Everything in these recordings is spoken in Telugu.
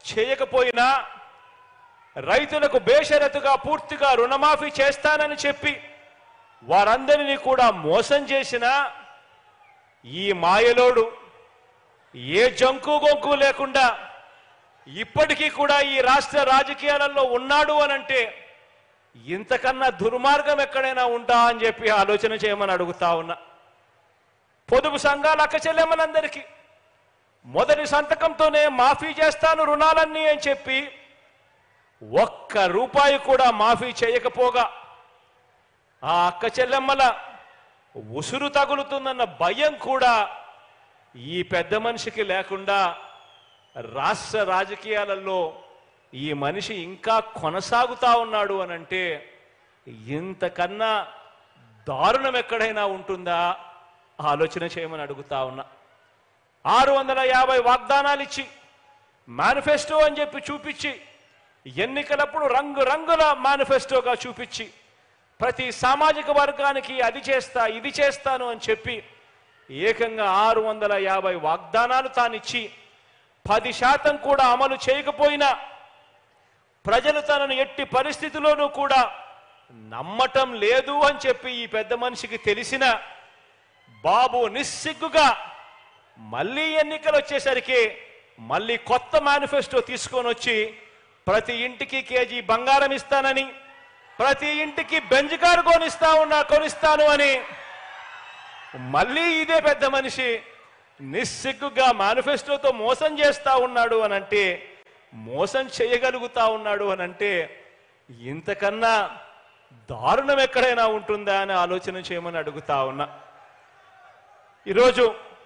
చేయకపోయినా రైతులకు బేషరతుగా పూర్తిగా రుణమాఫీ చేస్తానని చెప్పి వారందరినీ కూడా మోసం చేసిన ఈ మాయలోడు ఏ జంకు గొంకు లేకుండా ఇప్పటికీ కూడా ఈ రాష్ట్ర రాజకీయాలలో ఉన్నాడు అనంటే ఇంతకన్నా దుర్మార్గం ఎక్కడైనా ఉంటా అని చెప్పి ఆలోచన చేయమని అడుగుతా ఉన్నా పొదుపు సంఘాల అక్క చెల్లెమ్మలందరికీ మొదటి సంతకంతోనే మాఫీ చేస్తాను రుణాలన్నీ అని చెప్పి ఒక్క రూపాయి కూడా మాఫీ చేయకపోగా ఆ అక్క చెల్లెమ్మల ఉసురు తగులుతుందన్న భయం కూడా ఈ పెద్ద మనిషికి లేకుండా రాష్ట్ర రాజకీయాలలో ఈ మనిషి ఇంకా కొనసాగుతా ఉన్నాడు అని అంటే ఇంతకన్నా దారుణం ఎక్కడైనా ఉంటుందా ఆలోచన చేయమని అడుగుతా ఉన్నా ఆరు వందల యాభై వాగ్దానాలు ఇచ్చి మేనిఫెస్టో అని చెప్పి చూపించి ఎన్నికలప్పుడు రంగు రంగుల మేనిఫెస్టోగా చూపించి ప్రతి సామాజిక వర్గానికి అది చేస్తా ఇది చేస్తాను అని చెప్పి ఏకంగా ఆరు వందల యాభై వాగ్దానాలు తానిచ్చి పది శాతం కూడా అమలు చేయకపోయినా ప్రజలు తనను ఎట్టి పరిస్థితిలోనూ కూడా నమ్మటం లేదు అని చెప్పి ఈ పెద్ద మనిషికి తెలిసిన బాబు నిస్సిగ్గుగా మళ్ళీ ఎన్నికలు వచ్చేసరికి మళ్ళీ కొత్త మేనిఫెస్టో తీసుకొని వచ్చి ప్రతి ఇంటికి కేజీ బంగారం ఇస్తానని ప్రతి ఇంటికి బెంజ్ కారు కొనిస్తా ఉన్నా కొనిస్తాను అని మళ్ళీ ఇదే పెద్ద మనిషి నిస్సిగ్గుగా మేనిఫెస్టోతో మోసం చేస్తా ఉన్నాడు అని అంటే మోసం చేయగలుగుతా ఉన్నాడు అని అంటే ఇంతకన్నా దారుణం ఎక్కడైనా ఉంటుందా అని ఆలోచన చేయమని అడుగుతా ఉన్నా ఈరోజు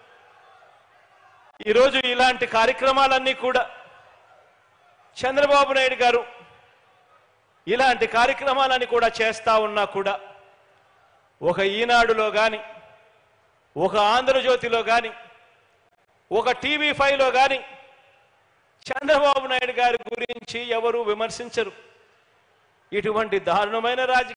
ఈరోజు ఇలాంటి కార్యక్రమాలన్నీ కూడా చంద్రబాబు నాయుడు గారు ఇలాంటి కార్యక్రమాలని కూడా చేస్తా ఉన్నా కూడా ఒక ఈనాడులో గాని ఒక ఆంధ్రజ్యోతిలో గాని ఒక టీవీ ఫైవ్లో గాని చంద్రబాబు నాయుడు గారి గురించి ఎవరు విమర్శించరు ఇటువంటి దారుణమైన రాజకీయ